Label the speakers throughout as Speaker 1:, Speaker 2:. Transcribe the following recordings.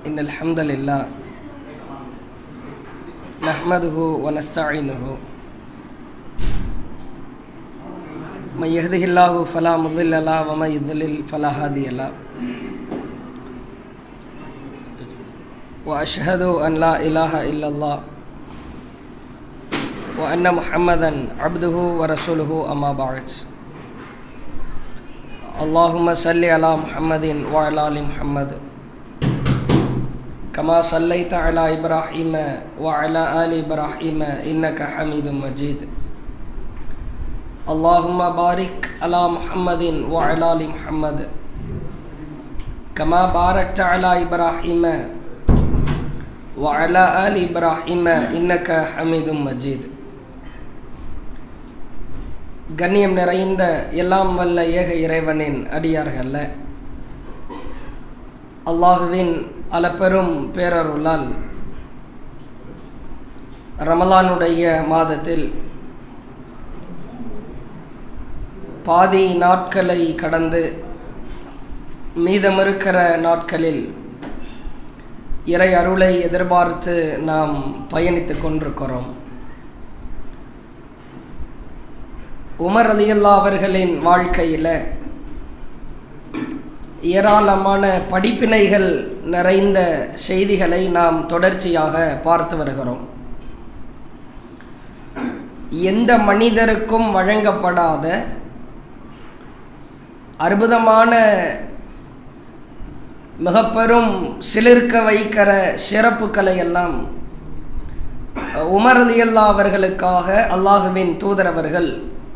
Speaker 1: إن الحمد لله نحمده ونستعينه من يهده الله فلا مضل له ومن يضلل فلا هادي له وأشهد أن لا إله إلا الله وأن محمدا عبده ورسوله أما بعد اللهم صل على محمد وعلى آل محمد كما صليت على إبراهيم وعلى آل إبراهيم إنك حميد مجيد اللهم بارك على محمد وعلى آل محمد كما باركت على إبراهيم وعلى آل إبراهيم إنك حميد مجيد கண்ணியம் நிறைந்த எல்லாம் வல்ல ஏக இறைவனின் அடியார்கள அல்லாஹுவின் அளப்பெரும் பேரருளால் ரமலானுடைய மாதத்தில் பாதி நாட்களை கடந்து மீதமிருக்கிற நாட்களில் இறை அருளை எதிர்பார்த்து நாம் பயணித்து கொண்டிருக்கிறோம் உமர் அலியல்லா அவர்களின் வாழ்க்கையில் ஏராளமான படிப்பினைகள் நிறைந்த செய்திகளை நாம் தொடர்ச்சியாக பார்த்து வருகிறோம் எந்த மனிதருக்கும் வழங்கப்படாத அற்புதமான மிக பெரும் சிலிர்க்க வைக்கிற சிறப்புகளை எல்லாம் உமர் அலியல்லா அவர்களுக்காக அல்லாஹுவின் தூதரவர்கள்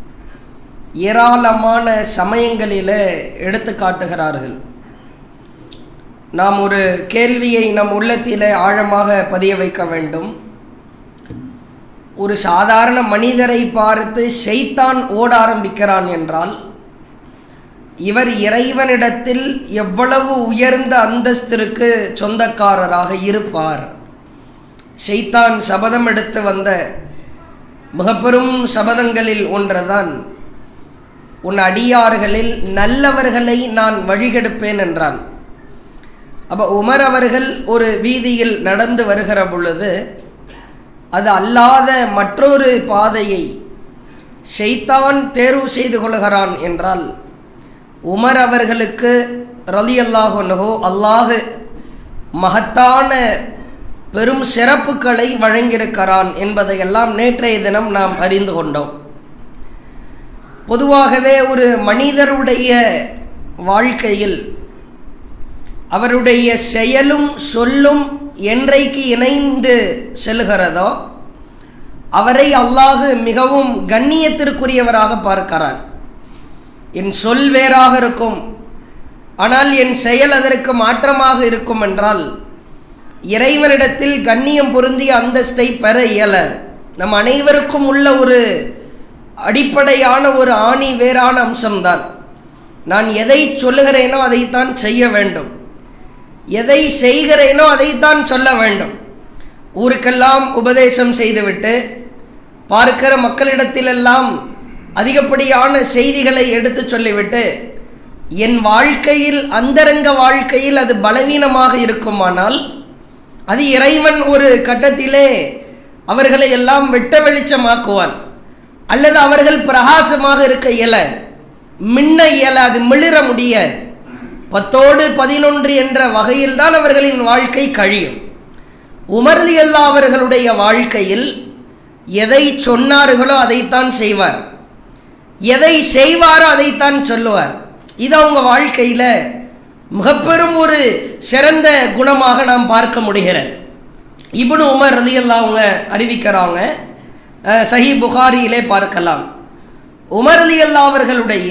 Speaker 1: ஏராளமான சமயங்களில் எடுத்து காட்டுகிறார்கள் நாம் ஒரு கேள்வியை நம் உள்ளத்தில் ஆழமாக பதிய வைக்க வேண்டும் ஒரு சாதாரண மனிதரை பார்த்து ஷைத்தான் ஓட ஆரம்பிக்கிறான் என்றால் இவர் இறைவனிடத்தில் எவ்வளவு உயர்ந்த அந்தஸ்திற்கு சொந்தக்காரராக இருப்பார் ஷைத்தான் சபதம் எடுத்து வந்த மிகப்பெரும் சபதங்களில் ஒன்றுதான் உன் அடியார்களில் நல்லவர்களை நான் வழிகெடுப்பேன் என்றான் அப்போ உமர் அவர்கள் ஒரு வீதியில் நடந்து வருகிற பொழுது அது அல்லாத மற்றொரு பாதையை ஷெய்தான் தேர்வு செய்து கொள்கிறான் என்றால் உமர் அவர்களுக்கு ரலி அல்லாஹோ அல்லாஹு மகத்தான பெரும் சிறப்புகளை வழங்கியிருக்கிறான் என்பதையெல்லாம் நேற்றைய தினம் நாம் அறிந்து கொண்டோம் பொதுவாகவே ஒரு மனிதருடைய வாழ்க்கையில் அவருடைய செயலும் சொல்லும் என்றைக்கு இணைந்து செல்கிறதோ அவரை அல்லாஹு மிகவும் கண்ணியத்திற்குரியவராக பார்க்கிறான் என் சொல் வேறாக இருக்கும் ஆனால் என் செயல் அதற்கு மாற்றமாக இருக்கும் என்றால் இறைவனிடத்தில் கண்ணியம் பொருந்திய அந்தஸ்தை பெற இயலாது நம் அனைவருக்கும் உள்ள ஒரு அடிப்படையான ஒரு ஆணி வேறான அம்சம்தான் நான் எதை சொல்லுகிறேனோ அதைத்தான் செய்ய வேண்டும் எதை செய்கிறேனோ அதைத்தான் சொல்ல வேண்டும் ஊருக்கெல்லாம் உபதேசம் செய்துவிட்டு பார்க்கிற மக்களிடத்திலெல்லாம் அதிகப்படியான செய்திகளை எடுத்து சொல்லிவிட்டு என் வாழ்க்கையில் அந்தரங்க வாழ்க்கையில் அது பலவீனமாக இருக்குமானால் அது இறைவன் ஒரு கட்டத்திலே அவர்களை எல்லாம் வெட்ட வெளிச்சமாக்குவான் அல்லது அவர்கள் பிரகாசமாக இருக்க இயல மின்ன இயலாது மிளிர முடியாது பத்தோடு பதினொன்று என்ற வகையில் தான் அவர்களின் வாழ்க்கை கழியும் உமர்லி அல்லா அவர்களுடைய வாழ்க்கையில் எதை சொன்னார்களோ அதைத்தான் செய்வார் எதை செய்வாரோ அதைத்தான் சொல்லுவார் இது அவங்க வாழ்க்கையில் மிகப்பெரும் ஒரு சிறந்த குணமாக நாம் பார்க்க முடிகிறது இப்னு உமர் ரதி அல்லா அவங்க அறிவிக்கிறாங்க சஹி புகாரியிலே பார்க்கலாம் உமர் அலி அல்லா அவர்களுடைய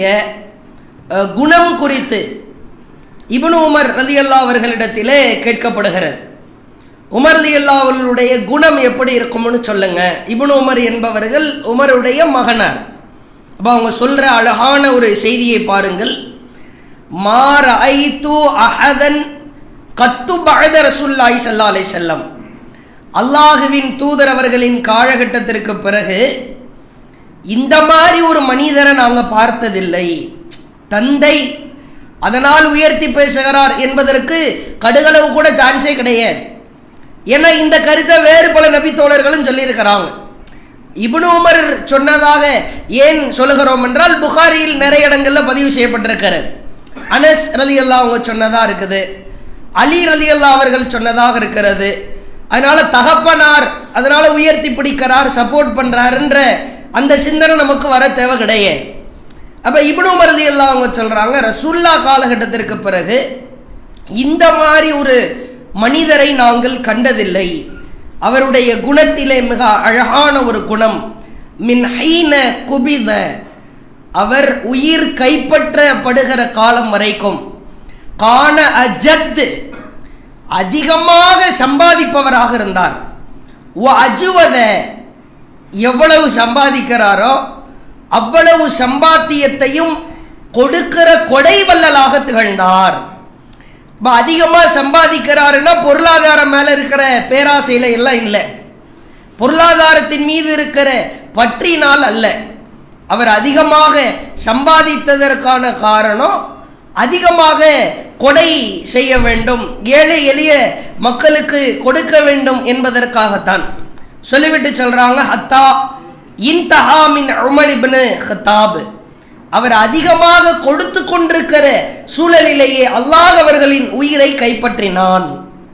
Speaker 1: குணம் குறித்து இப்னு உமர் ரதி அல்லா அவர்களிடத்திலே கேட்கப்படுகிறது உமர் அலி அல்லா அவர்களுடைய குணம் எப்படி இருக்கும்னு சொல்லுங்க இப்னு உமர் என்பவர்கள் உமருடைய மகனார் அப்போ அவங்க சொல்கிற அழகான ஒரு செய்தியை பாருங்கள் மார ஐத்து அஹதன் கத்து பழத ரசுல்லாய் சல்லா அலை செல்லம் அல்லாஹுவின் தூதர் அவர்களின் காலகட்டத்திற்கு பிறகு இந்த மாதிரி ஒரு மனிதரை நாங்கள் பார்த்ததில்லை தந்தை அதனால் உயர்த்தி பேசுகிறார் என்பதற்கு கடுகளவு கூட சான்ஸே கிடையாது ஏன்னா இந்த கருத்தை வேறு பல நபி தோழர்களும் சொல்லியிருக்கிறாங்க இப்னு உமர் சொன்னதாக ஏன் சொல்லுகிறோம் என்றால் புகாரியில் நிறைய இடங்கள்ல பதிவு செய்யப்பட்டிருக்கிறது அனஸ் ரலி அல்லா அவங்க சொன்னதா இருக்குது அலி ரலி அல்லா அவர்கள் சொன்னதாக இருக்கிறது அதனால தகப்பனார் அதனால உயர்த்தி பிடிக்கிறார் சப்போர்ட் பண்றாருன்ற அந்த சிந்தனை நமக்கு வர தேவை கிடையாது அப்ப இப்னு உமர் ரலி அல்லா அவங்க சொல்றாங்க ரசூல்லா காலகட்டத்திற்கு பிறகு இந்த மாதிரி ஒரு மனிதரை நாங்கள் கண்டதில்லை அவருடைய குணத்திலே மிக அழகான ஒரு குணம் மின் ஹைன குபித அவர் உயிர் கைப்பற்றப்படுகிற காலம் வரைக்கும் காண அஜத் அதிகமாக சம்பாதிப்பவராக இருந்தார் ஓ அஜுவத எவ்வளவு சம்பாதிக்கிறாரோ அவ்வளவு சம்பாத்தியத்தையும் கொடுக்கிற கொடை வல்லலாக திகழ்ந்தார் இப்போ அதிகமாக சம்பாதிக்கிறாருன்னா பொருளாதாரம் மேலே இருக்கிற பேராசையில் எல்லாம் இல்லை பொருளாதாரத்தின் மீது இருக்கிற பற்றினால் அல்ல அவர் அதிகமாக சம்பாதித்ததற்கான காரணம் அதிகமாக கொடை செய்ய வேண்டும் ஏழை எளிய மக்களுக்கு கொடுக்க வேண்டும் என்பதற்காகத்தான் சொல்லிவிட்டு சொல்றாங்க ஹத்தா இன்தஹாமின் உமர் இப்னு ஹத்தாப் அவர் அதிகமாக கொடுத்து கொண்டிருக்கிற சூழலிலேயே அல்லாஹ் அவர்களின் உயிரை கைப்பற்றினான்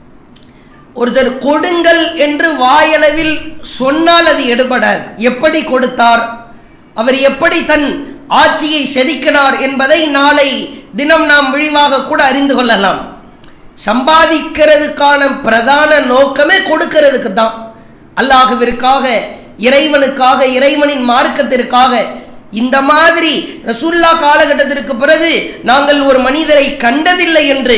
Speaker 1: ஒருத்தர் கொடுங்கள் என்று வாயளவில் சொன்னால் அது எடுபடாது எப்படி கொடுத்தார் அவர் எப்படி தன் ஆட்சியை செதுக்கினார் என்பதை நாளை தினம் நாம் விழிவாக கூட அறிந்து கொள்ளலாம் சம்பாதிக்கிறதுக்கான பிரதான நோக்கமே கொடுக்கிறதுக்கு தான் அல்லாஹுவிற்காக இறைவனுக்காக இறைவனின் மார்க்கத்திற்காக இந்த மாதிரி ரசூல்லா காலகட்டத்திற்கு பிறகு நாங்கள் ஒரு மனிதரை கண்டதில்லை என்று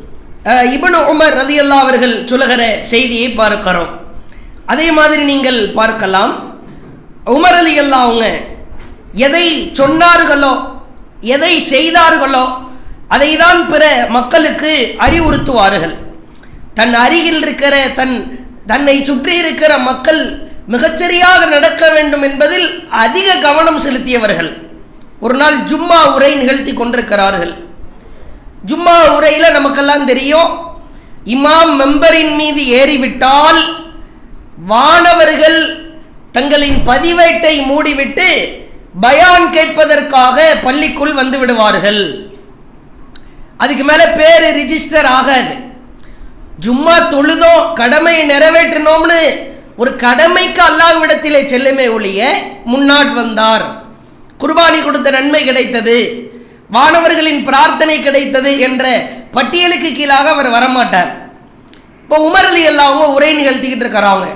Speaker 1: இபனு உமர் ரதி அல்லா அவர்கள் சொல்லுகிற செய்தியை பார்க்கிறோம் அதே மாதிரி நீங்கள் பார்க்கலாம் உமர் அலி அல்லா அவங்க எதை சொன்னார்களோ எதை செய்தார்களோ அதை தான் பிற மக்களுக்கு அறிவுறுத்துவார்கள் தன் அருகில் இருக்கிற தன் தன்னை சுற்றி இருக்கிற மக்கள் மிகச்சரியாக நடக்க வேண்டும் என்பதில் அதிக கவனம் செலுத்தியவர்கள் ஒரு நாள் ஜும்மா உரை நிகழ்த்தி கொண்டிருக்கிறார்கள் ஜும்மா உரையில் நமக்கெல்லாம் தெரியும் இமாம் மெம்பரின் மீது ஏறிவிட்டால் வானவர்கள் தங்களின் பதிவேட்டை மூடிவிட்டு பயான் கேட்பதற்காக பள்ளிக்குள் வந்து விடுவார்கள் அதுக்கு மேல பேரு ரிஜிஸ்டர் ஆகாது ஜும்மா தொழுதோம் கடமையை நிறைவேற்றினோம்னு ஒரு கடமைக்கு அல்லாஹ்விடத்திலே செல்லுமே ஒழிய முன்னாட் வந்தார் குர்பானி கொடுத்த நன்மை கிடைத்தது வானவர்களின் பிரார்த்தனை கிடைத்தது என்ற பட்டியலுக்கு கீழாக அவர் வரமாட்டார் இப்போ உமர் அலி அல்லா அவங்க உரை நிகழ்த்திக்கிட்டு இருக்கிறாங்க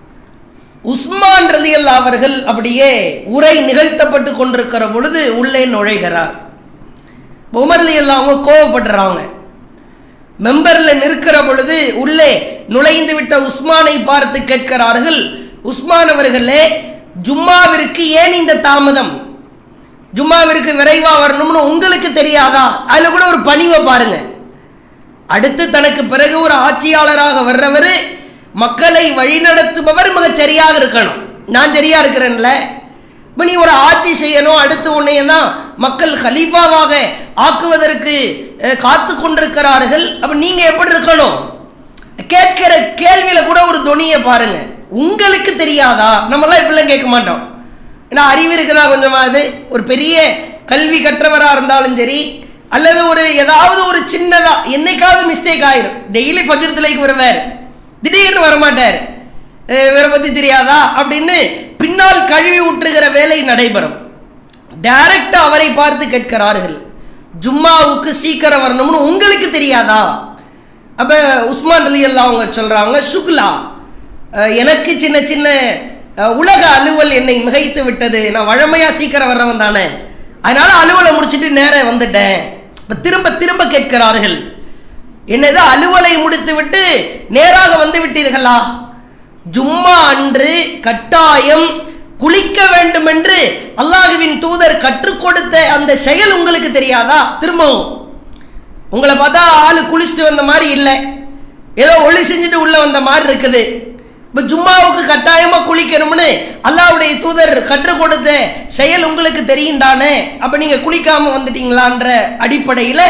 Speaker 1: உஸ்மான் ரலி அல்லா அவர்கள் அப்படியே உரை நிகழ்த்தப்பட்டு கொண்டிருக்கிற பொழுது உள்ளே நுழைகிறார் உமர் அலி அல்லா அவங்க கோவப்படுறாங்க மெம்பரில் நிற்கிற பொழுது உள்ளே நுழைந்து விட்ட உஸ்மானை பார்த்து கேட்கிறார்கள் உஸ்மான் அவர்களே ஜும்மாவிற்கு ஏன் இந்த தாமதம் ஜும்மாவிற்கு விரைவா வரணும்னு உங்களுக்கு தெரியாதா அதுல கூட ஒரு பணிவை பாருங்க அடுத்து தனக்கு பிறகு ஒரு ஆட்சியாளராக வர்றவர் மக்களை வழிநடத்துபவர் மிக சரியாக இருக்கணும் நான் சரியா இருக்கிறேன்ல இப்போ நீ ஒரு ஆட்சி செய்யணும் அடுத்து உன்னைய தான் மக்கள் ஹலீஃபாவாக ஆக்குவதற்கு அஹ், காத்து கொண்டிருக்கிறார்கள் அப்ப நீங்க எப்படி இருக்கணும் கேட்கிற கேள்வியில கூட ஒரு துணியை பாருங்க உங்களுக்கு தெரியாதா நம்மளாம் இப்படிலாம் கேட்க மாட்டோம் ஏன்னா அறிவு இருக்குதா கொஞ்சமாவது ஒரு பெரிய கல்வி கற்றவராக இருந்தாலும் சரி அல்லது ஒரு ஏதாவது ஒரு சின்னதா என்னைக்காவது மிஸ்டேக் ஆயிரும் டெய்லி ஃபஜ்ரத்துலைக்கு வருவார் திடீர்னு வரமாட்டார் அஹ் இவரை பத்தி தெரியாதா அப்படின்னு பின்னால் கழுவி ஊற்றுகிற வேலை நடைபெறும் டைரக்டா அவரை பார்த்து கேட்கிறார்கள் ஜும்மாவுக்கு சீக்கிரம் வரணும்னு உங்களுக்கு தெரியாதா அப்ப உஸ்மான் அலி அல்லா அவங்க சொல்றாங்க சுக்லா அஹ் எனக்கு சின்ன சின்ன அஹ், உலக அலுவல் என்னை மிகைத்து விட்டது நான் வழமையா சீக்கிரம் வர்றவன் தானே அதனால அலுவலை முடிச்சிட்டு நேரா வந்துட்டேன் இப்ப திரும்ப திரும்ப கேட்கிறார்கள் என்னது அலுவலை முடித்து விட்டு நேராக வந்து விட்டீர்களா ஜும்மா அன்று கட்டாயம் குளிக்க வேண்டும் என்று அல்லாஹுவின் தூதர் கற்றுக் கொடுத்த அந்த செயல் உங்களுக்கு தெரியாதா திரும்பவும் உங்களை பார்த்தா ஆளு குளிச்சுட்டு வந்த மாதிரி இல்லை ஏதோ ஒளி செஞ்சுட்டு உள்ள வந்த மாதிரி இருக்குது இப்போ ஜும்மாவுக்கு கட்டாயமா குளிக்கணும்னு அல்லாஹ்வுடைய தூதர் கற்றுக் கொடுத்த செயல் உங்களுக்கு தெரியும் தானே அப்ப நீங்க குளிக்காம வந்துட்டீங்களான்ற அடிப்படையில்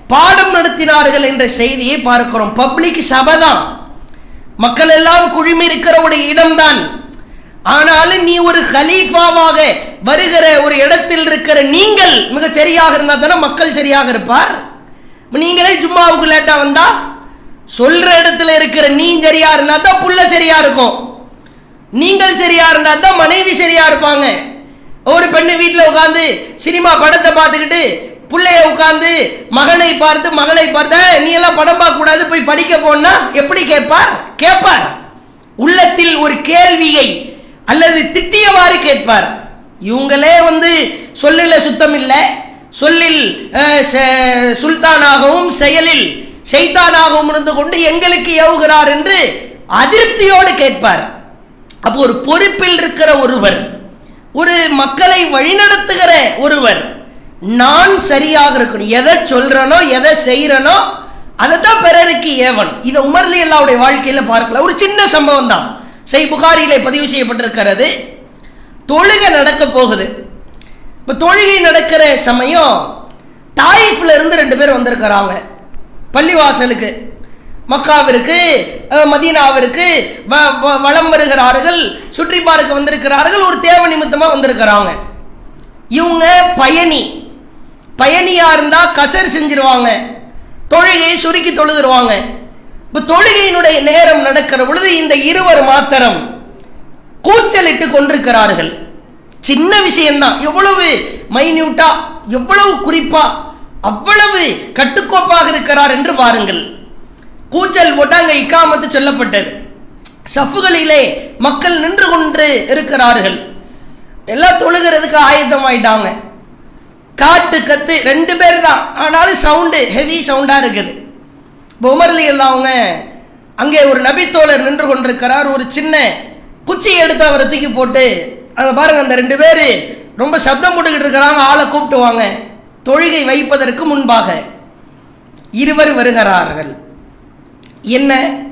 Speaker 1: பாடம் நடத்தினார்கள் என்ற செய்தியை பார்க்கிறோம் பப்ளிக் சபை தான் மக்கள் எல்லாம் குழுமி இருக்கிற ஒரு இடம்தான் ஆனாலும் நீ ஒரு கலீஃபாவாக வருகிற ஒரு இடத்தில் இருக்கிற நீங்கள் மிக சரியாக இருந்தா தானே மக்கள் சரியாக இருப்பார் நீங்களே ஜும்மாவுக்கு லேட்டா வந்தா சொல்ற இடத்துல இருக்கிற நீ சரியா இருந்தா தான் புள்ள சரியா இருக்கும் நீங்கள் சரியா இருந்தா தான் மனைவி சரியா இருப்பாங்க ஒரு பெண்ணு வீட்டில் உட்காந்து சினிமா படத்தை பார்த்துக்கிட்டு பிள்ளைய உட்காந்து மகனை பார்த்து மகளை பார்த்து "ஏய், நீ எல்லாம் படம் பார்க்க கூடாது போய் படிக்க போனா எப்படி கேட்பார் கேட்பார் உள்ளத்தில் ஒரு கேள்வியை அல்லது திட்டியவாறு கேட்பார் இவங்களே வந்து சொல்லில் சுத்தம் இல்லை சொல்லில் அஹ், செ- சுல்தானாகவும் செயலில் ஷைத்தானாகவும் இருந்து கொண்டு எங்களுக்கு ஏவுகிறார் என்று அதிருப்தியோடு கேட்பார் அப்போ ஒரு பொறுப்பில் இருக்கிற ஒருவர் ஒரு மக்களை வழிநடத்துகிற ஒருவர் நான் சரியாக இருக்கணும் எதை சொல்றனோ எதை செய்யறனோ அதை தான் பிறருக்கு ஏவணும் இதை உமர்லி அல்லாவுடைய வாழ்க்கையில பார்க்கல ஒரு சின்ன சம்பவம் தான் செய் புகாரிலே பதிவு செய்யப்பட்டிருக்கிறது தொழுகை நடக்க போகுது இப்போ தொழுகை நடக்கிற சமயம் தாயிஃப்ல இருந்து ரெண்டு பேர் வந்திருக்கிறாங்க பள்ளிவாசலுக்கு மக்காவிற்கு அஹ், மதீனாவிற்கு வ- வ- வலம் வருகிறார்கள் சுற்றி பார்க்க வந்திருக்கிறார்கள் ஒரு தேவ நிமித்தமா வந்திருக்கிறாங்க இவங்க பயணி பயணியா இருந்தா கசர் செஞ்சிருவாங்க தொழுகையை சுருக்கி தொழுதுருவாங்க இப்ப தொழுகையினுடைய நேரம் நடக்கிற பொழுது இந்த இருவர் மாத்திரம் கூச்சலிட்டு கொண்டிருக்கிறார்கள் சின்ன விஷயம்தான் எவ்வளவு மைன்யூட்டா எவ்வளவு குறிப்பா அவ்வளவு கட்டுக்கோப்பாக இருக்கிறார் என்று பாருங்கள் கூச்சல் போட்டு அங்க இக்காமத்து சொல்லப்பட்டது சஃப்புகளிலே மக்கள் நின்று கொண்டு இருக்கிறார்கள் எல்லாம் தொழுகிறதுக்கு ஆயத்தமாயிட்டாங்க காட்டு கத்து ரெண்டு பேர் தான் ஆனாலும் சவுண்டு ஹெவி சவுண்டா இருக்குது இப்போ உமர்லி அவங்க அங்கே ஒரு நபித்தோழர் நின்று கொண்டிருக்கிறார் ஒரு சின்ன குச்சி எடுத்து அவரை தூக்கி போட்டு அதை பாருங்க அந்த ரெண்டு பேர் ரொம்ப சப்தம் போட்டுக்கிட்டு இருக்கிறாங்க ஆளை கூப்பிட்டு வாங்க தொழுகை வைப்பதற்கு முன்பாக இருவர் வருகிறார்கள் என்ன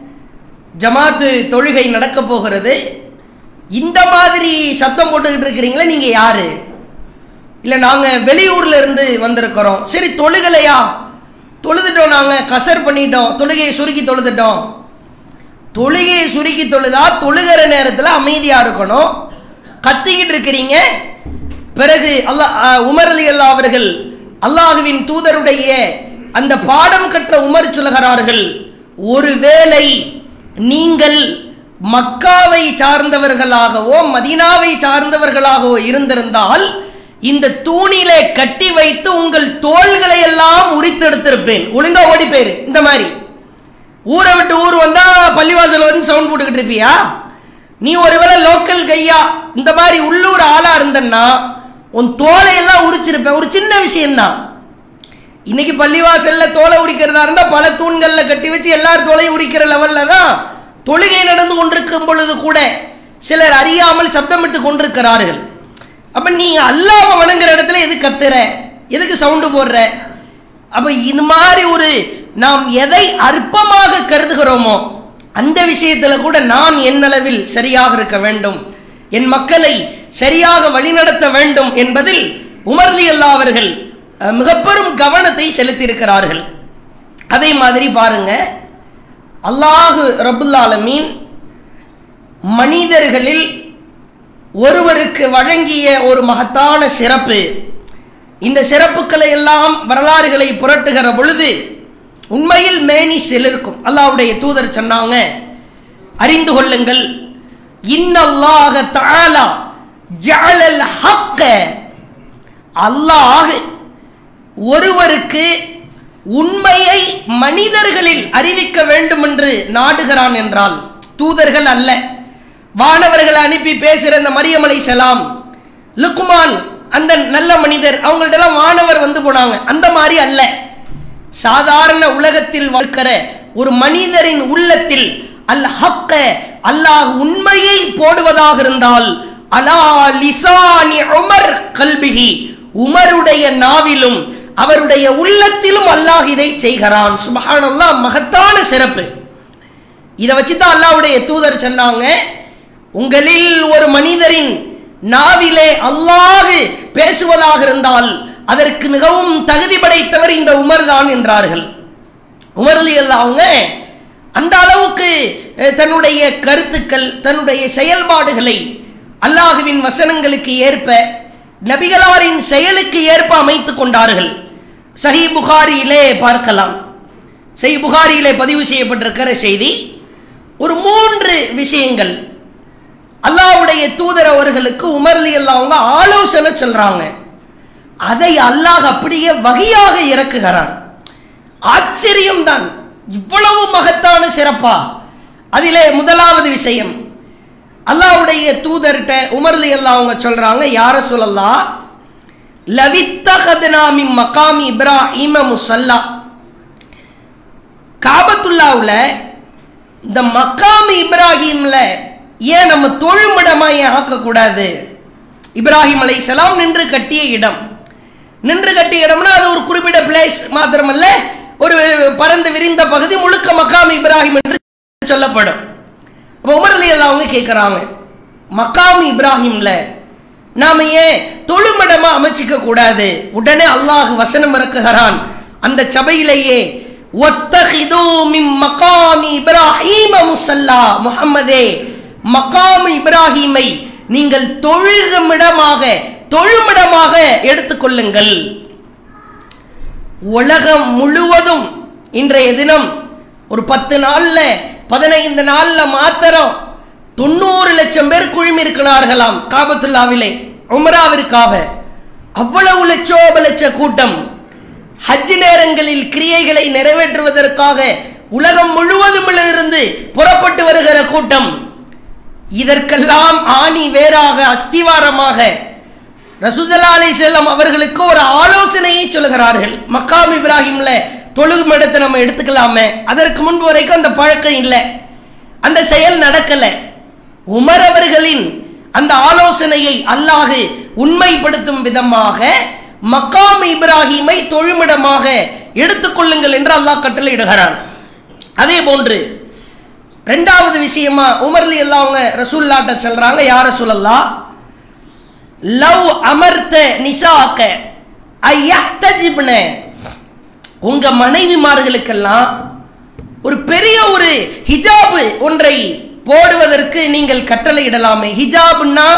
Speaker 1: ஜமாத்து தொழுகை நடக்க போகிறது இந்த மாதிரி சத்தம் போட்டுக்கிட்டு இருக்கிறீங்களே நீங்க யாரு இல்ல நாங்க வெளியூர்ல இருந்து வந்திருக்கிறோம் சரி தொழுகலையா தொழுதுட்டோம் நாங்க கசர் பண்ணிட்டோம் தொழுகையை சுருக்கி தொழுதுட்டோம் தொழுகையை சுருக்கி தொழுதா தொழுகிற நேரத்துல அமைதியா இருக்கணும் கத்திக்கிட்டு இருக்கிறீங்க பிறகு அல்லாஹ் அஹ், உமர் அலி அல்லா அவர்கள் அல்லாஹுவின் தூதருடைய அந்த பாடம் கற்ற உமர் சொல்கிறார்கள் ஒருவேளை நீங்கள் மக்காவை சார்ந்தவர்களாகவோ மதீனாவை சார்ந்தவர்களாகவோ இருந்திருந்தால் இந்த தூணிலே கட்டி வைத்து உங்கள் தோள்களை எல்லாம் உரித்தெடுத்திருப்பேன் ஒழுங்கா ஓடி போயிரு இந்த மாதிரி ஊரை விட்டு ஊர் வந்தா பள்ளிவாசல் வந்து சவுண்ட் போட்டுக்கிட்டு இருப்பியா நீ ஒருவேளை லோக்கல் கையா இந்த மாதிரி உள்ளூர் ஆளா இருந்தன்னா உன் தோலை எல்லாம் உரிச்சிருப்பேன் ஒரு சின்ன விஷயம்தான் இன்னைக்கு பள்ளிவாசல்ல தோலை உரிக்கிறதா இருந்தா பல தூண்கள்ல கட்டி வச்சு எல்லார் தோலையும் உரிக்கிற லெவல்ல தான் தொழுகை நடந்து கொண்டிருக்கும் பொழுது கூட சிலர் அறியாமல் சப்தமிட்டு கொண்டிருக்கிறார்கள் அப்ப நீங்க அல்லாஹ்வை வணங்குற இடத்துல எது கத்துற எதுக்கு சவுண்டு போடுற அப்ப இது மாதிரி ஒரு நாம் எதை அற்பமாக கருதுகிறோமோ அந்த விஷயத்துல கூட நான் என்னளவில் சரியாக இருக்க வேண்டும் என் மக்களை சரியாக வழிநடத்த வேண்டும் என்பதில் உமர்லி அல்லா அவர்கள் அஹ், மிக பெரும் கவனத்தை செலுத்தியிருக்கிறார்கள் அதே மாதிரி பாருங்க அல்லாஹு ரபுல் ஆலமீன் மனிதர்களில் ஒருவருக்கு வழங்கிய ஒரு மகத்தான சிறப்பு இந்த சிறப்புகளை எல்லாம் வரலாறுகளை புரட்டுகிற பொழுது உண்மையில் மேனி சிலிருக்கும் அல்லாஹ்வுடைய தூதர் சொன்னாங்க அறிந்து கொள்ளுங்கள் இன்னல்லாஹ தஆலா ஜஅலல் ஹக்க அல்லாஹ் ஒருவருக்கு உண்மையை மனிதர்களில் அறிவிக்க வேண்டும் என்று நாடுகிறான் என்றால் தூதர்கள் அல்ல வானவர்களை அனுப்பி பேசுகிற இந்த மரியம் அலைஹிஸ்ஸலாம் லுக்மான் அந்த நல்ல மனிதர் அவங்கள்ட்ட எல்லாம் வானவர் வந்து போனாங்க அந்த மாதிரி அல்ல சாதாரண உலகத்தில் வாழ்க்கிற ஒரு மனிதரின் உள்ளத்தில் அல் ஹக்க அல்லாஹ் உண்மையை போடுவதாக இருந்தால் அலா லிசானி உமர் கல்பிஹி உமருடைய நாவிலும் அவருடைய உள்ளத்திலும் அல்லாஹ் இதை செய்கிறான் சுபஹானல்லாஹ் மகத்தான சிறப்பு இதை வச்சு தான் அல்லாஹ்வுடைய தூதர் சொன்னாங்க உங்களில் ஒரு மனிதரின் நாவிலே அல்லாஹ் பேசுவதாக இருந்தால் அதற்கு மிகவும் தகுதி படைத்தவர் இந்த உமர் தான் என்றார்கள் உமர் அலி அல்லாஹ் அவங்க அந்த அளவுக்கு அஹ், தன்னுடைய கருத்துக்கள் தன்னுடைய செயல்பாடுகளை அல்லாஹுவின் வசனங்களுக்கு ஏற்ப நபிகளாரின் செயலுக்கு ஏற்ப அமைத்துக் கொண்டார்கள் சஹி புகாரியிலே பார்க்கலாம் சஹி புகாரியிலே பதிவு செய்யப்பட்டிருக்கிற செய்தி ஒரு மூன்று விஷயங்கள் அல்லாஹ்வுடைய தூதர் அவர்களுக்கு உமர் அலி அல்லாஹ் அவங்க ஆலோசனை சொல்றாங்க அதை அல்லாஹ் அப்படியே வகையாக இறக்குகிறான் ஆச்சரியம்தான் இவ்வளவு மகத்தான சிறப்பா அதிலே முதலாவது விஷயம் அல்லாஹ்வுடைய தூதர்கிட்ட உமர்லி அல்லாஹ் அவங்க சொல்றாங்க யார சொல்லலாம் லவித்தகத்னாமி மகாமி இப்ராஹிம முசல்லா காபத்துல்லாவுல இந்த மக்காமி இப்ராஹிம்ல ஏன் நம்ம தொழுமிடமா ஏன் ஆக்கக்கூடாது இப்ராஹிம் அலைஹிஸ்ஸலாம் நின்று கட்டிய இடம் நின்று கட்டிய இடம்னா அது ஒரு குறிப்பிட்ட பிளேஸ் மாத்திரமல்ல ஒரு பரந்து விரிந்த பகுதி முழுக்க மக்காம் இப்ராஹிம் என்று சொல்லப்படும் அப்போ உமர் அலி அல்லாஹ் அவங்க கேட்குறாங்க மக்காம் இப்ராஹிம்ல நாம ஏன் தொழுமிடமா அமைச்சிக்க கூடாது உடனே அல்லாஹ் வசனம் இறக்குகிறான் அந்த சபையிலேயே ஒத்தஹிது மின் மகாமி இப்ராஹீம முசல்லா முஹம்மதே மகாமி இப்ராஹீமை நீங்கள் தொழுகமிடமாக தொழுமிடமாக எடுத்துக்கொள்ளுங்கள் உலகம் முழுவதும் இன்றைய தினம் ஒரு பத்து நாள்ல பதினைந்து நாள்ல மாத்திரம் தொண்ணூறு லட்சம் பேர் குழுமி இருக்கிறார்களாம் காபத்துல்லாவிலே உமராவிற்காக அவ்வளவு லட்சோப லட்ச கூட்டம் ஹஜ் நேரங்களில் கிரியைகளை நிறைவேற்றுவதற்காக உலகம் முழுவதும் இருந்து புறப்பட்டு வருகிற கூட்டம் இதற்கெல்லாம் ஆணி வேறாக அஸ்திவாரமாக ரசூசல்லா அலை செல்லம் அவர்களுக்கு ஒரு ஆலோசனையை சொல்கிறார்கள் மக்காம் இப்ராஹிம்ல தொழுகும் இடத்தை நம்ம எடுத்துக்கலாமே அதற்கு முன்பு வரைக்கும் அந்த பழக்கம் இல்லை அந்த செயல் நடக்கல உமர் அவர்களின் அந்த ஆலோசனையை அல்லாஹ் உண்மைப்படுத்தும் விதமாக மக்காம் இப்ராஹிமை தொழுமிடமாக எடுத்துக்கொள்ளுங்கள் என்று அல்லாஹ் கட்டளையிடுகிறான் அதே போன்று ரெண்டாவது விஷயமா உமர்லி எல்லாம் அவங்க ரசூல்லாட்ட சொல்றாங்க யார சொல்லலாம் லவ் அமர்த்த நிசாக்க ஐயஹ்தஜிப்ன உங்க மனைவிமார்களுக்கெல்லாம் ஒரு பெரிய ஒரு ஹிஜாபு ஒன்றை போடுவதற்கு நீங்கள் கட்டளையிடலாமே ஹிஜாப்னா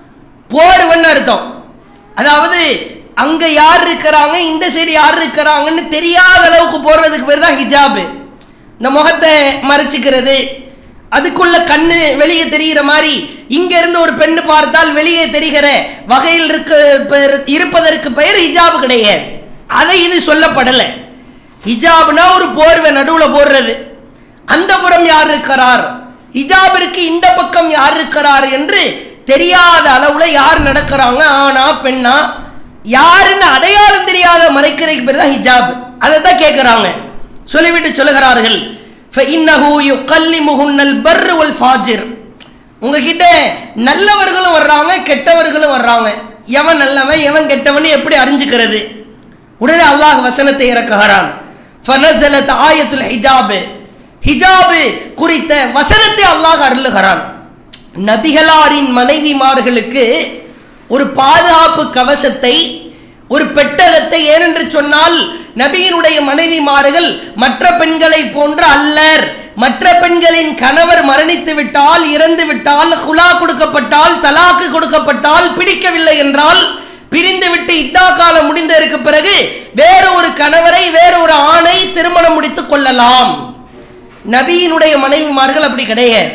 Speaker 1: போர்வன்னு அர்த்தம் அதாவது அங்க யார் இருக்கிறாங்க இந்த சைடு யார் இருக்கிறாங்கன்னு தெரியாத அளவுக்கு போடுறதுக்கு பேர் தான் ஹிஜாபு இந்த முகத்தை மறைச்சிக்கிறது அதுக்குள்ள கண்ணு வெளியே தெரிகிற மாதிரி இங்க இருந்து ஒரு பெண்ணு பார்த்தால் வெளியே தெரிகிற வகையில் இருக்க பெ- இருப்பதற்கு பெயர் ஹிஜாப் கிடையாது அதை இது சொல்லப்படலை ஹிஜாப்னா ஒரு போர்வை நடுவுல போடுறது அந்த புறம் யார் இருக்கிறார் ஹிஜாபிற்கு இந்த பக்கம் யார் இருக்கிறார் என்று தெரியாத அளவுல யார் நடக்கிறாங்க ஆனா பெண்ணா யாருன்னு அடையாளம் தெரியாத மறைக்கிறதுக்கு பேர் தான் ஹிஜாப் அதை தான் கேட்குறாங்க சொல்லிவிட்டு சொல்லுகிறார்கள் فَإِنَّهُ يُقَلِّمُهُنَّ الْبَرُّ وَالْفَاجِرُ உங்ககிட்ட நல்லவர்களும் வர்றாங்க கெட்டவர்களும் வர்றாங்க எவன் நல்லவன் எவன் கெட்டவன் எப்படி அறிஞ்சுக்கிறது உடனே அல்லாஹ் வசனத்தை இறக்குகிறான் ஃபனஸலத் ஆயத்துல் ஹிஜாப் ஹிஜாப் குறித்த வசனத்தை அல்லாஹ் அருளுகிறான் நபிகளாரின் மனைவிமார்களுக்கு ஒரு பாதுகாப்பு கவசத்தை ஒரு பெட்டகத்தை ஏனென்று சொன்னால் நபியினுடைய மனைவிமார்கள் மற்ற பெண்களை போன்ற அல்லர் மற்ற பெண்களின் கணவர் மரணித்து விட்டால் இறந்து விட்டால் ஹுலா கொடுக்கப்பட்டால் தலாக்கு கொடுக்கப்பட்டால் பிடிக்கவில்லை என்றால் பிரிந்து விட்டு இத்தா காலம் முடிந்ததற்கு பிறகு வேறு ஒரு கணவரை வேறு ஒரு ஆணை திருமணம் முடித்துக் கொள்ளலாம் நபியினுடைய மனைவிமார்கள் அப்படி கிடையாது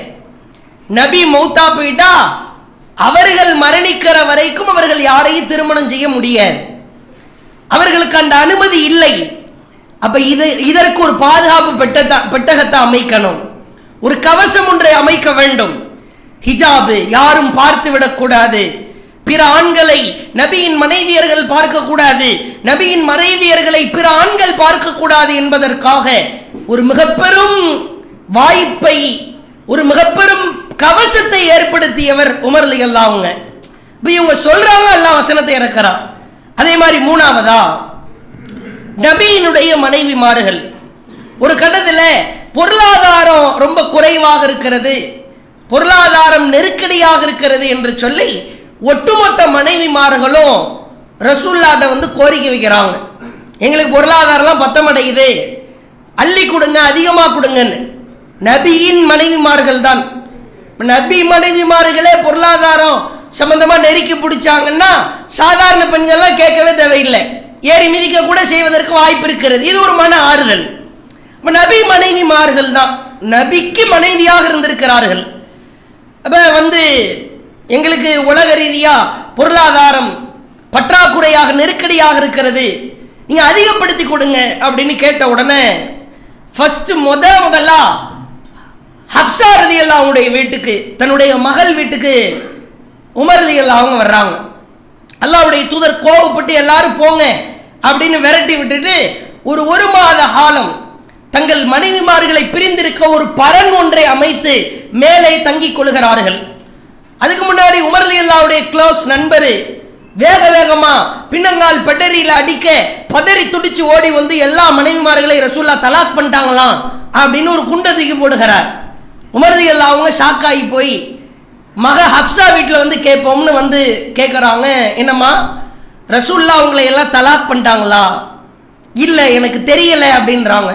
Speaker 1: நபி மௌத்தா போயிட்டா அவர்கள் மரணிக்கிற வரைக்கும் அவர்கள் யாரையும் திருமணம் செய்ய முடியாது அவர்களுக்கு அந்த அனுமதி இல்லை அப்ப இது இதற்கு ஒரு பாதுகாப்பு பெட்டத்தை பெட்டகத்தை அமைக்கணும் ஒரு கவசம் ஒன்றை அமைக்க வேண்டும் ஹிஜாபு யாரும் பார்த்து விடக்கூடாது பிற ஆண்களை நபியின் மனைவியர்கள் பார்க்க கூடாது நபியின் மனைவியர்களை பிற ஆண்கள் பார்க்க கூடாது என்பதற்காக ஒரு மிகப்பெரும் வாய்ப்பை ஒரு மிகப்பெரும் கவசத்தை ஏற்படுத்தியவர் உமர் அலி அல்லாஹ் அவங்க இப்ப இவங்க சொல்றாங்க அல்லாஹ் வசனத்தை இறக்குறான் அதே மாதிரி மூணாவதா நபியினுடைய மனைவிமார்கள் ஒரு கட்டத்தில் பொருளாதாரம் ரொம்ப குறைவாக இருக்கிறது பொருளாதாரம் நெருக்கடியாக இருக்கிறது என்று சொல்லி ஒட்டுமொத்த மனைவிமார்களும் ரசூல்லாட்ட வந்து கோரிக்கை வைக்கிறாங்க எங்களுக்கு பொருளாதாரம்லாம் பத்தமடையுது அள்ளி கொடுங்க அதிகமாக கொடுங்கன்னு நபியின் மனைவிமார்கள் தான் இப்ப நபி மனைவிமார்களே பொருளாதாரம் சம்பந்தமா நெருக்கி பிடிச்சாங்கன்னா சாதாரண பெண்கள்லாம் கேட்கவே தேவையில்லை ஏறி மிதிக்க கூட செய்வதற்கு வாய்ப்பு இருக்கிறது இது ஒரு மன ஆறுதல் இப்ப நபி மனைவிமார்கள் தான் நபிக்கு மனைவியாக இருந்திருக்கிறார்கள் அப்ப வந்து எங்களுக்கு உலக ரீதியா பொருளாதாரம் பற்றாக்குறையாக நெருக்கடியாக இருக்கிறது நீங்க அதிகப்படுத்தி கொடுங்க அப்படின்னு கேட்ட உடனே ஃபர்ஸ்ட் முத முதலா ஹப்சா ரதி அவங்களுடைய வீட்டுக்கு தன்னுடைய மகள் வீட்டுக்கு உமர் ரதி அவங்க வர்றாங்க அல்லாவுடைய தூதர் கோவப்பட்டு எல்லாரும் போங்க அப்படின்னு விரட்டி விட்டுட்டு ஒரு ஒரு மாத காலம் தங்கள் மனைவிமார்களை பிரிந்திருக்க ஒரு பரன் ஒன்றை அமைத்து மேலே தங்கிக் கொள்கிறார்கள் அதுக்கு முன்னாடி உமர் அலி அல்லாவுடைய க்ளோஸ் நண்பர் வேக வேகமா பின்னங்கால் பெட்டரியில அடிக்க பதறி துடிச்சு ஓடி வந்து எல்லா மனைவிமார்களை ரசூல்லா தலாக் பண்ணிட்டாங்களாம் அப்படின்னு ஒரு குண்டை தூக்கி போடுகிறார் உமர் அலி அல்லா அவங்க ஷாக் ஆகி போய் மக ஹப்சா வீட்டில் வந்து கேட்போம்னு வந்து கேட்குறாங்க என்னம்மா ரசூல்லா அவங்களை எல்லாம் தலாக் பண்ணிட்டாங்களா இல்லை எனக்கு தெரியல அப்படின்றாங்க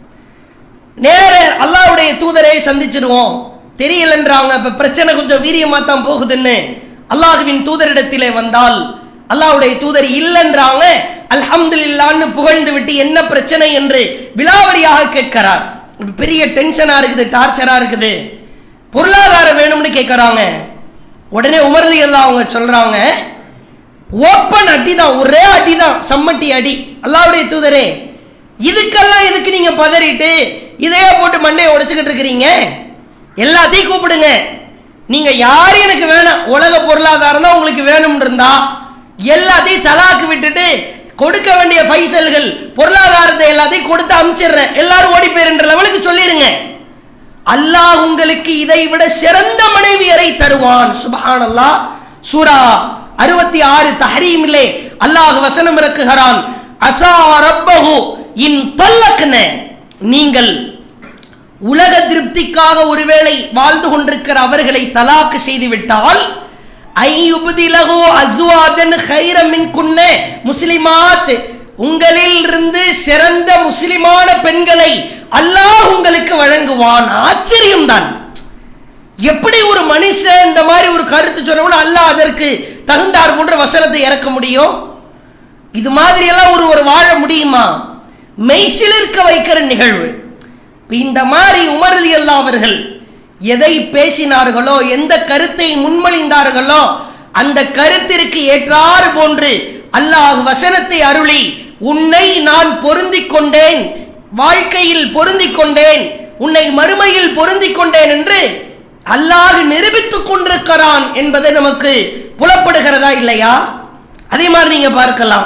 Speaker 1: நேர அல்லாவுடைய தூதரை சந்திச்சிருவோம் தெரியலன்றாங்க இப்ப பிரச்சனை கொஞ்சம் வீரியமா தான் போகுதுன்னு அல்லாஹுவின் தூதரிடத்திலே வந்தால் அல்லாஹ்வுடைய தூதர் இல்லைன்றாங்க அல்ஹம்துலில்லான்னு புகழ்ந்து விட்டு என்ன பிரச்சனை என்று விலாவரியாக கேட்கிறார் இப்ப பெரிய டென்ஷனா இருக்குது டார்ச்சரா இருக்குது பொருளாதாரம் வேணும்னு கேட்கறாங்க உடனே உமர்லி எல்லாம் அவங்க சொல்றாங்க ஓப்பன் அடி தான் ஒரே அடி தான் சம்மட்டி அடி அல்லாவுடைய தூதரே இதுக்கெல்லாம் எதுக்கு நீங்க பதறிட்டு இதையே போட்டு மண்டையை உடைச்சுக்கிட்டு இருக்கிறீங்க எல்லாத்தையும் கூப்பிடுங்க நீங்க யாரும் எனக்கு வேணாம் உலக பொருளாதாரம் தான் உங்களுக்கு வேணும் இருந்தா எல்லாத்தையும் தலாக்கு விட்டுட்டு கொடுக்க வேண்டிய பைசல்கள் பொருளாதாரத்தை எல்லாத்தையும் கொடுத்து அனுப்பிச்சிடுறேன் எல்லாரும் ஓடி போயிருன்ற லெவலுக்கு சொல்லிருங்க அல்லாஹ் உங்களுக்கு இதை விட சிறந்த மனைவியரை தருவான் சுபஹான் அல்லாஹ் சூரா அறுபத்தி ஆறு தஹரீமிலே அல்லாஹ் வசனம் இறக்குகிறான் அசா ரப்பஹு இன் தொல்லக்ன நீங்கள் உலக திருப்திக்காக ஒருவேளை வாழ்ந்து கொண்டிருக்கிற அவர்களை தலாக்கு செய்து விட்டால் ஐயுபதிலகு அஸ்வாஜன் ஹைரமின் குன்னே முஸ்லிமாத் உங்களில் இருந்து சிறந்த முஸ்லிமான பெண்களை அல்லாஹ் உங்களுக்கு வழங்குவான் ஆச்சரியம் தான் எப்படி ஒரு மனுஷன் இந்த மாதிரி ஒரு கருத்து சொன்னவன அல்லாஹ் அதற்கு தகுந்தார் போன்ற வசனத்தை இறக்க முடியும் இது மாதிரி எல்லாம் ஒரு ஒரு வாழ முடியுமா மெய்சிலிருக்க வைக்கிற நிகழ்வு இப்ப இந்த மாதிரி உமரதி அல்லா அவர்கள் எதை பேசினார்களோ எந்த கருத்தை முன்மொழிந்தார்களோ அந்த கருத்திற்கு ஏற்றாறு போன்று அல்லாஹ் வசனத்தை அருளி உன்னை நான் பொருந்திக் கொண்டேன் வாழ்க்கையில் பொருந்திக் கொண்டேன் உன்னை மறுமையில் பொருந்திக் கொண்டேன் என்று அல்லாஹ் நிரூபித்துக் கொண்டிருக்கிறான் என்பது நமக்கு புலப்படுகிறதா இல்லையா அதே மாதிரி நீங்க பார்க்கலாம்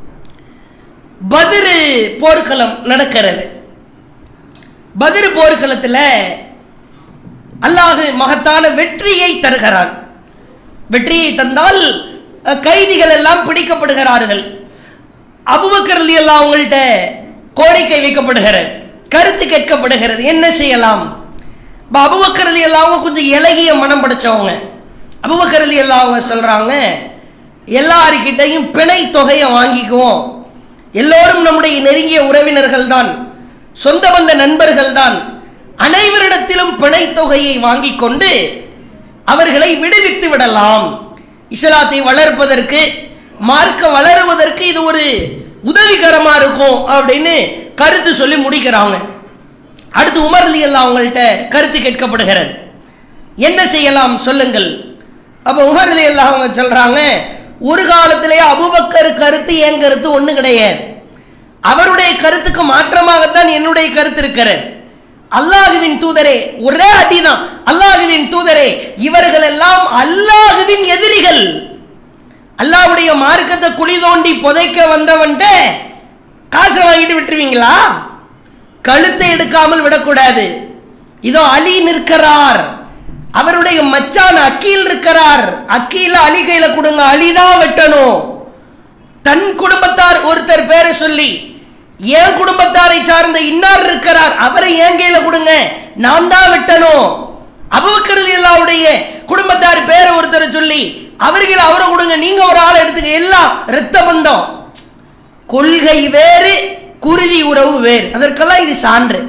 Speaker 1: பதிரு போர்க்களம் நடக்கிறது பதிரு போர்க்களத்தில் அல்லாஹ் மகத்தான வெற்றியை தருகிறான் வெற்றியை தந்தால் அஹ், கைதிகள் எல்லாம் பிடிக்கப்படுகிறார்கள் அபுபக்கர் அலி எல்லாம் அவங்கள்ட்ட கோரிக்கை வைக்கப்படுகிறது கருத்து கேட்கப்படுகிறது என்ன செய்யலாம் இப்போ அபுபக்கர் அலி எல்லாம் அவங்க கொஞ்சம் இலகிய மனம் படைச்சவங்க அபுபக்கர் அலி எல்லாம் அவங்க சொல்றாங்க எல்லாருக்கிட்டையும் பிணை தொகையை வாங்கிக்குவோம் எல்லோரும் நம்முடைய நெருங்கிய உறவினர்கள் தான் சொந்த பந்த நண்பர்கள் தான் அனைவரிடத்திலும் பிணை தொகையை வாங்கிக் கொண்டு அவர்களை விடுவித்து விடலாம் இஸ்லாத்தை வளர்ப்பதற்கு மார்க்க வளருவதற்கு இது ஒரு உதவிகரமா இருக்கும் அப்படின்னு கருத்து சொல்லி முடிக்கிறாங்க அடுத்து உமர் அலி அல்லாஹ் அவங்கள்ட்ட கருத்து கேட்கப்படுகிறது என்ன செய்யலாம் சொல்லுங்கள் அப்ப உமர் அலி அல்லாஹ் அவங்க சொல்றாங்க ஒரு காலத்திலே அபுபக்கர் கருத்து என் கருத்து ஒண்ணு கிடையாது அவருடைய கருத்துக்கு மாற்றமாகத்தான் என்னுடைய கருத்து இருக்கிறது அல்லாஹுவின் தூதரே ஒரே அடிதான் அல்லாஹுவின் தூதரே இவர்கள் எல்லாம் அல்லாஹுவின் எதிரிகள் அல்லாஹ்வுடைய மார்க்கத்தை குழி தோண்டி புதைக்க வந்தவன்ட்ட காசை வாங்கிட்டு விட்டுருவீங்களா கழுத்தை எடுக்காமல் விடக்கூடாது இதோ அலி நிற்கிறார் அவருடைய மச்சான் அக்கீல் இருக்கிறார் அக்கீல அலி கையில கொடுங்க அலிதான் வெட்டணும் தன் குடும்பத்தார் ஒருத்தர் பேரை சொல்லி என் குடும்பத்தாரை சார்ந்த இன்னார் இருக்கிறார் அவரை என் கையில கொடுங்க நான் தான் வெட்டணும் அபுபக்கர் அல்லாவுடைய குடும்பத்தார் பேரை ஒருத்தர் சொல்லி அவர்கள் அவரை கொடுங்க நீங்க ஒரு ஆளை எடுத்துக்க எல்லாம் இரத்த பந்தம் கொள்கை வேறு குருதி உறவு வேறு அதற்கெல்லாம் இது சான்று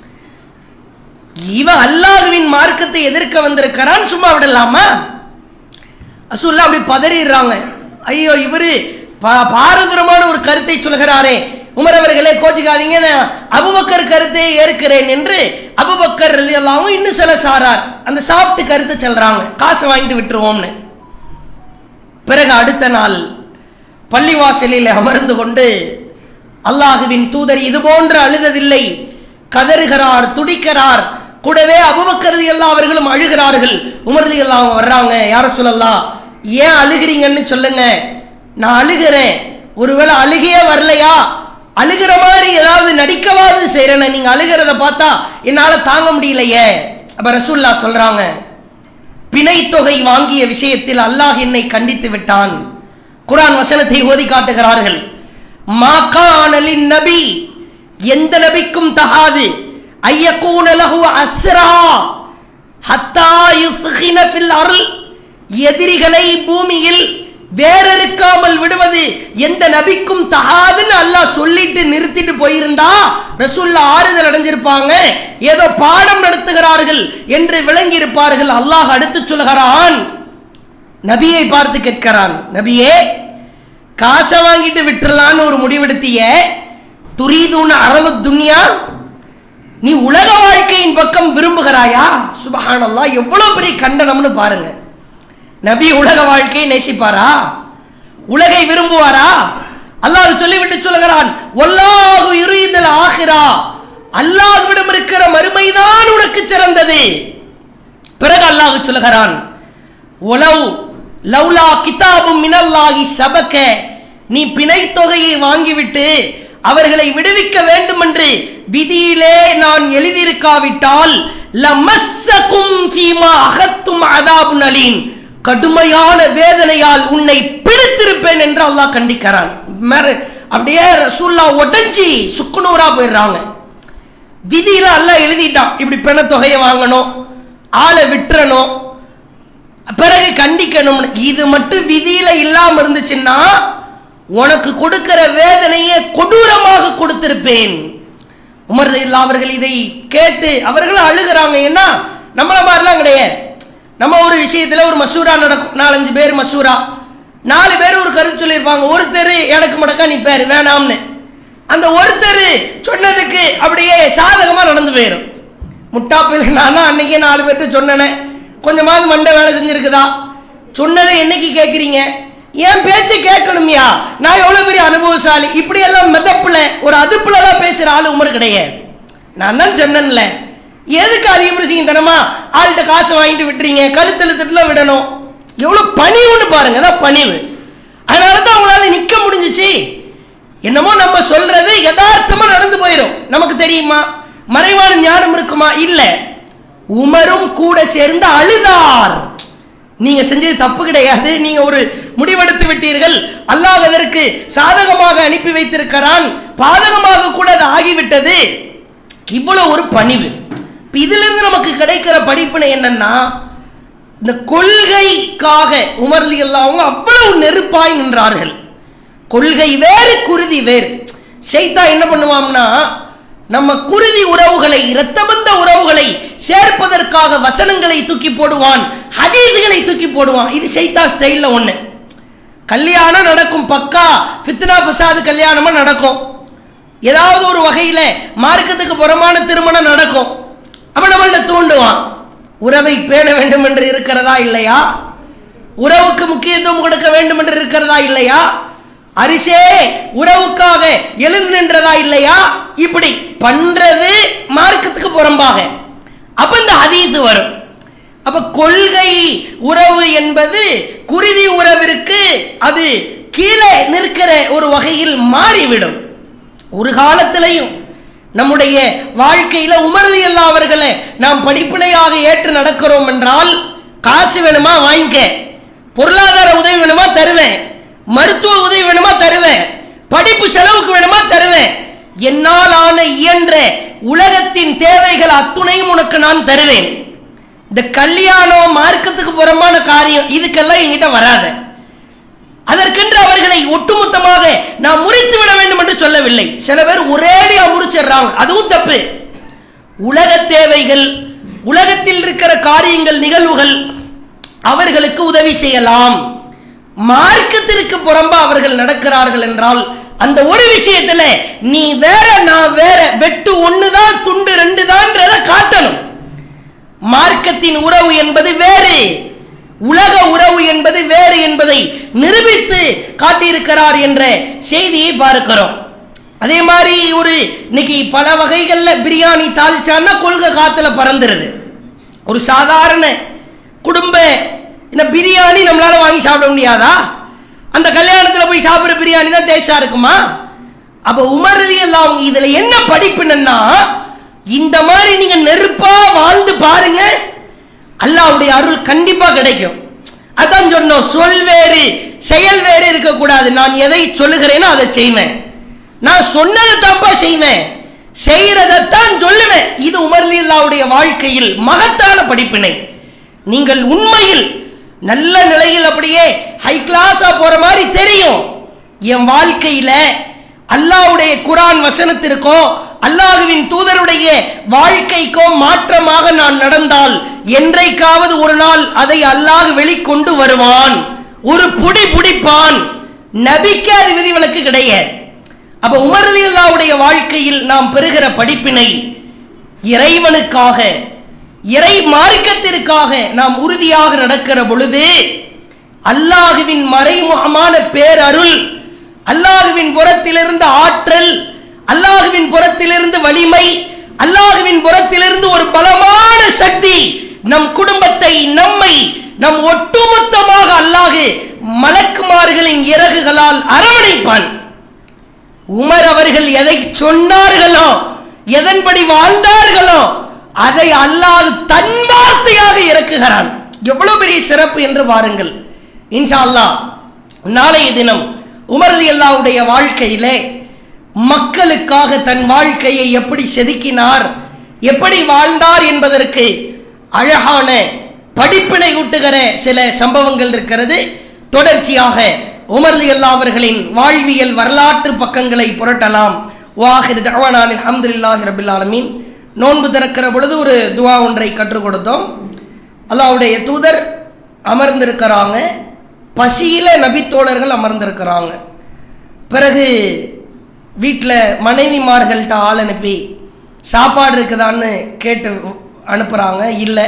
Speaker 1: இவன் அல்லாஹ்வின் மார்க்கத்தை எதிர்க்க வந்திருக்கிறான் சும்மா விடலாமா அசுல்லா அப்படி பதறிடுறாங்க ஐயோ இவரு பா- பாரதூரமான ஒரு கருத்தை சொல்கிறாரே உமர் அவர்களே கோச்சிக்காதீங்க நான் அபுபக்கர் கருத்தை ஏற்கிறேன் என்று அபுபக்கர் எல்லாமும் இன்னும் சில சாரார் அந்த சாஃப்ட் கருத்தை சொல்றாங்க காசு வாங்கிட்டு விட்டுருவோம்னு பிறகு அடுத்த நாள் பள்ளிவாசலில் அமர்ந்து கொண்டு அல்லாஹுவின் தூதர் இது போன்று அழுததில்லை கதறுகிறார் துடிக்கிறார் கூடவே அபுபக்கரதி எல்லாம் அவர்களும் அழுகிறார்கள் உமரதி எல்லாம் அவங்க வர்றாங்க யார சொல்லலாம் ஏன் அழுகிறீங்கன்னு சொல்லுங்க நான் அழுகிறேன் ஒருவேளை அழுகையே வரலையா அழுகிற மாதிரி ஏதாவது நடிக்கவாது செய்யறேன் நீங்க அழுகிறத பார்த்தா என்னால தாங்க முடியலையே அப்ப ரசூல்லா சொல்றாங்க பிணைத்தொகை வாங்கிய விஷயத்தில் அல்லாஹ் என்னை கண்டித்து விட்டான் குர்ஆன் வசனத்தை ஓதி காட்டுகிறார்கள் மாகானலின் நபி எந்த நபிக்கும் தகாது ஐயக்கூன லஹு அஸ்ரா ஹத்தா யுஸ்கின ஃபில் அருள் எதிரிகளை பூமியில் வேறறுக்காமல் விடுவது எந்த நபிக்கும் தகாதுன்னு அல்லாஹ் சொல்லிட்டு நிறுத்திட்டு போயிருந்தா ரசூல்லா ஆறுதல் அடைஞ்சிருப்பாங்க ஏதோ பாடம் நடத்துகிறார்கள் என்று விளங்கி இருப்பார்கள் அல்லாஹ் அடுத்து சொல்கிறான் நபியை பார்த்து கேட்கிறான் நபியே காசை வாங்கிட்டு விட்டுறலான்னு ஒரு முடிவெடுத்திய துரீதுன அரள துன்யா நீ உலக வாழ்க்கையின் பக்கம் விரும்புகிறாயா சுபஹானல்லாஹ் எவ்வளவு பெரிய கண்டனம்னு பாருங்க நபி உலக வாழ்க்கையை நேசிப்பாரா உலகை விரும்புவாரா அல்லாஹ் சொல்லிவிட்டு சொல்லுகிறான் ஒல்லாஹு யுரீதல் ஆகிரா அல்லாஹ்விடம் இருக்கிற மறுமைதான் உனக்கு சிறந்தது பிறகு அல்லாஹ் சொல்லுகிறான் ஒலவ் லவ்லா கிதாபும் மினல்லாஹி சபக்க நீ பிணைத் தொகையை வாங்கிவிட்டு அவர்களை விடுவிக்க வேண்டும் என்று விதியிலே நான் எழுதியிருக்காவிட்டால் லமஸ்ஸகும் ஃபீமா அகத்தும் அதாபுன் அலீம் கடுமையான வேதனையால் உன்னை பிடித்திருப்பேன் என்று அல்லாஹ் கண்டிக்கிறான் மறு- அப்படியே ரசூல்லா உடைஞ்சி சுக்குநூறா போயிடுறாங்க விதியில அல்லாஹ் எழுதிட்டான் இப்படி பிண தொகையை வாங்கணும் ஆளை விட்டுறணும் பிறகு கண்டிக்கணும் இது மட்டும் விதியில இல்லாம இருந்துச்சுன்னா உனக்கு கொடுக்கிற வேதனையை கொடூரமாக கொடுத்திருப்பேன் உமர் இல்லா அவர்கள் இதை கேட்டு அவர்களும் அழுகிறாங்க ஏன்னா நம்மள மாதிரிலாம் கிடையாது நம்ம ஒரு விஷயத்துல ஒரு மசூரா நடக்கும் நாலஞ்சு பேர் மசூரா நாலு பேர் ஒரு கருத்து சொல்லியிருப்பாங்க ஒருத்தர் எனக்கு முடக்கா நிப்பாரு வேணாம்னு அந்த ஒருத்தர் சொன்னதுக்கு அப்படியே சாதகமா நடந்து போயிடும் முட்டாப்பில் நான் தான் அன்னைக்கே நாலு பேர்கிட்ட சொன்னேனே கொஞ்சமாவது மண்டை வேலை செஞ்சிருக்குதா சொன்னதை என்னைக்கு கேட்குறீங்க என் பேச்சை கேட்கணும்யா நான் எவ்வளவு பெரிய அனுபவசாலி இப்படி எல்லாம் மெதப்புல ஒரு அதுப்புல எல்லாம் பேசுற ஆளு உமர் கிடையாது நான் தான் சொன்னேன்ல எதுக்கு அதிகமாக தனமா ஆள்கிட்ட காசு வாங்கிட்டு விட்டுறீங்க கழுத்தெழுத்துட்டுல விடணும் எவ்வளவு பணிவுன்னு பாருங்க அதான் பணிவு அதனால தான் அவங்களால நிக்க முடிஞ்சுச்சு என்னமோ நம்ம சொல்றது யதார்த்தமா நடந்து போயிடும் நமக்கு தெரியுமா மறைவான ஞானம் இருக்குமா இல்ல உமரும் கூட சேர்ந்து அழுதார் நீங்க செஞ்சது தப்பு கிடையாது நீங்க ஒரு முடிவெடுத்து விட்டீர்கள் அல்லாஹ் அதற்கு சாதகமாக அனுப்பி வைத்திருக்கிறான் பாதகமாக கூட அது ஆகிவிட்டது இவ்வளவு ஒரு பணிவு இப்ப இதுல இருந்து நமக்கு கிடைக்கிற படிப்பினை என்னன்னா இந்த கொள்கைக்காக உமர்லி அவங்க அவ்வளவு நெருப்பாய் நின்றார்கள் கொள்கை வேறு குருதி வேறு ஷைத்தா என்ன பண்ணுவான்னா நம்ம குருதி உறவுகளை இரத்தபந்த உறவுகளை சேர்ப்பதற்காக வசனங்களை தூக்கி போடுவான் ஹதீதுகளை தூக்கி போடுவான் இது ஷைத்தா ஸ்டைல்ல ஒண்ணு கல்யாணம் நடக்கும் பக்கா ஃபித்னா ஃபசாது கல்யாணமா நடக்கும் ஏதாவது ஒரு வகையில மார்க்கத்துக்கு புறமான திருமணம் நடக்கும் அப்ப நம்மள்ட்ட தூண்டுவான் உறவை பேண வேண்டும் என்று இருக்கிறதா இல்லையா உறவுக்கு முக்கியத்துவம் கொடுக்க வேண்டும் என்று இருக்கிறதா இல்லையா அரிசே உறவுக்காக எழுந்து நின்றதா இல்லையா இப்படி பண்றது மார்க்கத்துக்கு புறம்பாக அப்ப இந்த அதீது வரும் அப்ப கொள்கை உறவு என்பது குருதி உறவிற்கு அது கீழே நிற்கிற ஒரு வகையில் மாறிவிடும் ஒரு காலத்திலையும் நம்முடைய வாழ்க்கையில உமரதி அல்லா அவர்களை நாம் படிப்பினையாக ஏற்று நடக்கிறோம் என்றால் காசு வேணுமா வாங்கிக்க பொருளாதார உதவி வேணுமா தருவேன் மருத்துவ உதவி வேணுமா தருவேன் படிப்பு செலவுக்கு வேணுமா தருவேன் என்னால் ஆன இயன்ற உலகத்தின் தேவைகள் அத்துணையும் உனக்கு நான் தருவேன் இந்த கல்யாணம் மார்க்கத்துக்கு புறம்பான காரியம் இதுக்கெல்லாம் என்கிட்ட வராத அதற்கென்று அவர்களை ஒட்டுமொத்தமாக நான் முறித்து விட வேண்டும் என்று சொல்லவில்லை சில பேர் ஒரேடியா முறிச்சிடுறாங்க அதுவும் தப்பு உலக தேவைகள் உலகத்தில் இருக்கிற காரியங்கள் நிகழ்வுகள் அவர்களுக்கு உதவி செய்யலாம் மார்க்கத்திற்கு புறம்பா அவர்கள் நடக்கிறார்கள் என்றால் அந்த ஒரு விஷயத்துல நீ வேற நான் வேற வெட்டு ஒண்ணுதான் துண்டு ரெண்டு தான்றத காட்டணும் மார்க்கத்தின் உறவு என்பது வேறு உலக உறவு என்பது வேறு என்பதை நிரூபித்து காட்டியிருக்கிறார் என்ற செய்தியை பார்க்கிறோம் அதே மாதிரி ஒரு இன்னைக்கு பல வகைகள்ல பிரியாணி தாளிச்சான்னா கொள்கை காத்துல பறந்துருது ஒரு சாதாரண குடும்ப இந்த பிரியாணி நம்மளால வாங்கி சாப்பிட முடியாதா அந்த கல்யாணத்துல போய் சாப்பிடுற பிரியாணி தான் டேஸ்டா இருக்குமா அப்ப உமரதி எல்லாம் இதுல என்ன படிப்புன்னா இந்த மாதிரி நீங்க நெருப்பா வாழ்ந்து பாருங்க அல்லாஹ்வுடைய அருள் கண்டிப்பா கிடைக்கும் அதான் சொன்னோம் சொல் வேறு செயல் வேறு இருக்கக்கூடாது நான் எதை சொல்லுகிறேனோ அதை செய்வேன் நான் சொன்னதை தப்பா செய்வேன் செய்யறதைத்தான் சொல்லுவேன் இது உமர்லில்லாவுடைய வாழ்க்கையில் மகத்தான படிப்பினை நீங்கள் உண்மையில் நல்ல நிலையில் அப்படியே ஹை கிளாஸா போற மாதிரி தெரியும் என் வாழ்க்கையில அல்லாஹ்வுடைய குரான் வசனத்திற்கோ அல்லாஹுவின் தூதருடைய வாழ்க்கைக்கோ மாற்றமாக நான் நடந்தால் என்றைக்காவது ஒரு நாள் அதை அல்லாஹ் வெளிக்கொண்டு வருவான் ஒரு புடி புடிப்பான் நபிக்கு அது விதிவிலக்கு கிடையாது அப்ப உமரதியல்லாவுடைய வாழ்க்கையில் நாம் பெறுகிற படிப்பினை இறைவனுக்காக இறை மார்க்கத்திற்காக நாம் உறுதியாக நடக்கிற பொழுது அல்லாஹுவின் மறைமுகமான பேரருள் அல்லாஹுவின் புறத்திலிருந்து ஆற்றல் அல்லாஹுவின் புறத்திலிருந்து வலிமை அல்லாஹுவின் புறத்திலிருந்து ஒரு பலமான சக்தி நம் குடும்பத்தை நம்மை நம் ஒட்டுமொத்தமாக அல்லாஹு மலக்குமார்களின் இறகுகளால் அரவணைப்பான் உமர் அவர்கள் எதை சொன்னார்களோ எதன்படி வாழ்ந்தார்களோ அதை அல்லாஹ் தன் வார்த்தையாக இறக்குகிறான் எவ்வளவு பெரிய சிறப்பு என்று பாருங்கள் இன்ஷா அல்லாஹ் நாளைய தினம் உமர் அல்லாவுடைய வாழ்க்கையிலே மக்களுக்காக தன் வாழ்க்கையை எப்படி செதுக்கினார் எப்படி வாழ்ந்தார் என்பதற்கு அழகான படிப்பினை ஊட்டுகிற சில சம்பவங்கள் இருக்கிறது தொடர்ச்சியாக உமர்லி அல்லா அவர்களின் வாழ்வியல் வரலாற்று பக்கங்களை புரட்டலாம் வாஹிர் தவானான் அஹமதுல்லாஹி ரபில் ஆலமீன் நோன்பு திறக்கிற பொழுது ஒரு துவா ஒன்றை கற்றுக் கொடுத்தோம் அல்லாவுடைய தூதர் அமர்ந்திருக்கிறாங்க பசியில நபித்தோழர்கள் அமர்ந்திருக்கிறாங்க பிறகு வீட்டில் மனைவிமார்கள்ட்ட ஆள் அனுப்பி சாப்பாடு இருக்குதான்னு கேட்டு அனுப்புகிறாங்க இல்லை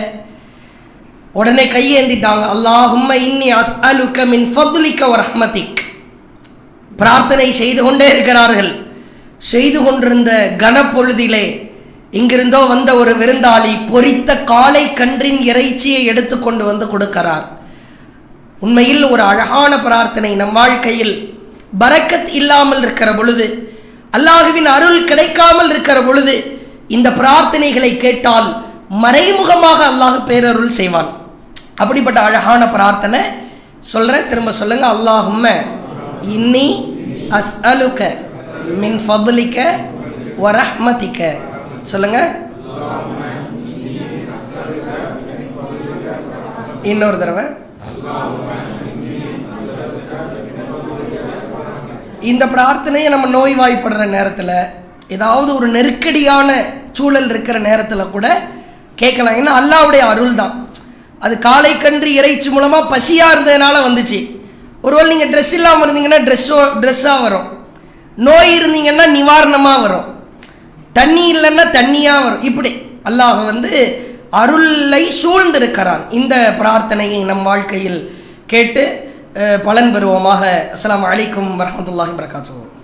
Speaker 1: உடனே கையேந்திட்டாங்க அல்லாஹும்ம இன்னி அஸ்அலுக்க மின் ஃபதுலிக்க ஒரு ரஹ்மதிக் பிரார்த்தனை செய்து கொண்டே இருக்கிறார்கள் செய்து கொண்டிருந்த கனப்பொழுதிலே இங்கிருந்தோ வந்த ஒரு விருந்தாளி பொரித்த காளை கன்றின் இறைச்சியை எடுத்துக்கொண்டு வந்து கொடுக்கிறார் உண்மையில் ஒரு அழகான பிரார்த்தனை நம் வாழ்க்கையில் பரக்கத் இல்லாமல் இருக்கிற பொழுது அல்லாஹுவின் அருள் கிடைக்காமல் இருக்கிற பொழுது இந்த பிரார்த்தனைகளை கேட்டால் மறைமுகமாக அல்லாஹ் பேரருள் செய்வான் அப்படிப்பட்ட அழகான பிரார்த்தனை சொல்றேன் திரும்ப சொல்லுங்க அல்லாஹும்ம இன்னி அஸ்அலுக மின் ஃபதுலிக்க வரஹ்மதிக்க சொல்லுங்க இன்னொரு தடவை இந்த பிரார்த்தனையை நம்ம நோய்வாய்ப்படுற நேரத்தில் ஏதாவது ஒரு நெருக்கடியான சூழல் இருக்கிற நேரத்தில் கூட கேட்கலாம் ஏன்னா அல்லாவுடைய அருள் தான் அது காலை கன்று இறைச்சி மூலமாக பசியாக இருந்ததுனால வந்துச்சு ஒருவேளை நீங்கள் ட்ரெஸ் இல்லாமல் இருந்தீங்கன்னா ட்ரெஸ்ஸோ ட்ரெஸ்ஸாக வரும் நோய் இருந்தீங்கன்னா நிவாரணமாக வரும் தண்ணி இல்லைன்னா தண்ணியாக வரும் இப்படி அல்லாஹ் வந்து அருளை சூழ்ந்திருக்கிறான் இந்த பிரார்த்தனையை நம் வாழ்க்கையில் கேட்டு அஹ், பலன் பெறுவோமாக அஸ்ஸலாமு அலைக்கும் வரஹ்மத்துல்லாஹி வரகாத்துஹு